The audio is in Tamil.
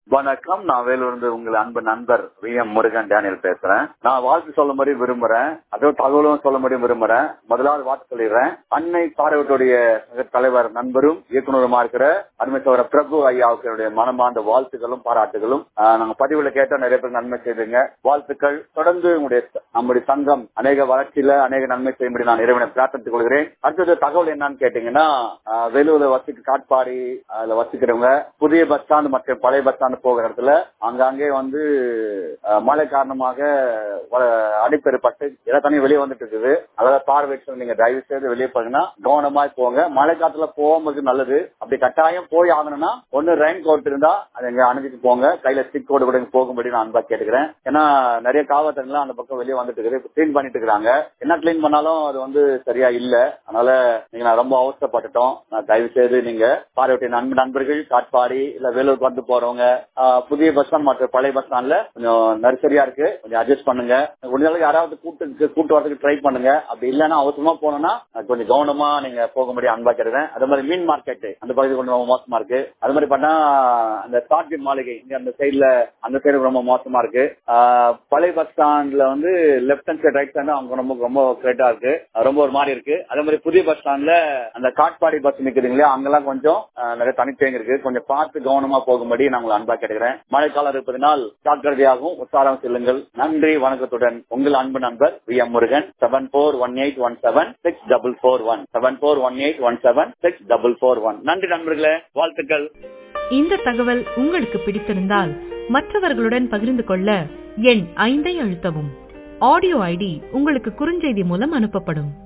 வணக்கம் நான் வேலூர்ந்து உங்கள் அன்பு நண்பர் வி எம் முருகன் டேனியல் பேசுறேன் நான் வாழ்த்து சொல்லும்படி விரும்புறேன் அதோ தகவலும் சொல்லும்படி விரும்புறேன் முதலாவது வாழ்த்து சொல்லிடுறேன் அன்னை பாரவட்டுடைய தலைவர் நண்பரும் இயக்குநருமா இருக்கிற அருமை சோழ பிரபு ஐயாவுக்கு என்னுடைய மனமார்ந்த வாழ்த்துக்களும் பாராட்டுகளும் ஆஹ், நாங்க பதிவுல கேட்டா நிறைய பேர் நன்மை செய்துங்க வாழ்த்துக்கள் தொடர்ந்து உங்களுடைய நம்முடைய சங்கம் அநேக வளர்ச்சியில அநேக நன்மை செய்யும்படி நான் இறைவனை பிரார்த்தித்துக் கொள்கிறேன் அடுத்தது தகவல் என்னன்னு கேட்டீங்கன்னா ஆஹ், வேலூர்ல வசிக்க காட்பாடி அதுல வசிக்கிறவங்க புதிய பஸ் ஸ்டாண்ட் மற்றும் பழைய பஸ் ஸ்டாண்ட் போகிற இடத்துல அங்கங்கே வந்து ஆஹ், மழை காரணமாக வ- அடிப்பெருப்பட்டு எல்லா தண்ணியும் வெளியே வந்துட்டு இருக்குது அதாவது பார்வையிட்டு நீங்க தயவு செய்து வெளியே போனீங்கன்னா கவனமா போங்க மழை காலத்துல போகும்போது நல்லது அப்படி கட்டாயம் போய் ஆகணும்னா ஒண்ணு ரெயின் கோட் இருந்தா அதை எங்க அணிஞ்சிட்டு போங்க கையில ஸ்டிக் கோடு கூட போகும்படி நான் அன்பா கேட்டுக்கிறேன் ஏன்னா நிறைய காவத்தன்லாம் அந்த பக்கம் வெளியே வந்துட்டு இருக்குது கிளீன் பண்ணிட்டு இருக்காங்க என்ன கிளீன் பண்ணாலும் அது வந்து சரியா இல்ல அதனால நீங்க நான் ரொம்ப அவசரப்பட்டுட்டோம் நான் தயவு செய்து நீங்க பார்வையிட்ட நண்பு நண்பர்கள் காட்பாடி இல்ல வேலூர் வந்து போறவங்க ஆஹ், புதிய பஸ் ஸ்டாண்ட் மற்றும் பழைய பஸ் ஸ்டாண்ட்ல கொஞ்சம் நெரிசரியா இருக்கு கொஞ்சம் அட்ஜஸ்ட் பண்ணுங்க முடிஞ்ச அளவுக்கு யாராவது கூட்டு கூட்டு வரதுக்கு ட்ரை பண்ணுங்க அப்படி இல்லைன்னா அவசரமா போனோம்னா அது கொஞ்சம் கவனமா நீங்க போகும்படி அன்பா கேட்டுறேன் அதே மாதிரி மீன் மார்க்கெட் அந்த பகுதி கொஞ்சம் ரொம்ப மோசமா இருக்கு அது மாதிரி பண்ணா அந்த டார்கெட் மாளிகை இங்க அந்த சைடுல அந்த சைடு ரொம்ப மோசமா இருக்கு ஆஹ், பழைய பஸ் ஸ்டாண்ட்ல வந்து left hand side right side அவங்க ரொம்ப ரொம்ப கிரேட்டா இருக்கு அது ரொம்ப ஒரு மாதிரி இருக்கு அதே மாதிரி புதிய பஸ் ஸ்டாண்ட்ல அந்த காட்பாடி பஸ் நிக்குதுங்க இல்லையா அங்கெல்லாம் கொஞ்சம் ஆஹ், நிறைய தனித்தேங்க இருக்கு கொஞ்சம் பார்த்து கவனமா போகும்படி நான் உங்களை அன்பா கேட்டுக்கிறேன் மழைக்காலம் இருப்பதனால் ஜாக்கிரதையாகவும் உற்சாரம் செல்லுங்கள் நன்றி வணக்கத்துடன் உங்கள் அன்பு நண்பர் V M Murugan seven four one eight one seven six double four one seven four one eight one seven six double four one நன்றி நண்பர்களே வாழ்த்துக்கள் இந்த தகவல் உங்களுக்கு பிடித்திருந்தால் மற்றவர்களுடன் பகிர்ந்து கொள்ள எண் ஐந்தை அழுத்தவும் ஆடியோ ஐடி உங்களுக்கு குறுஞ்செய்தி மூலம் அனுப்பப்படும்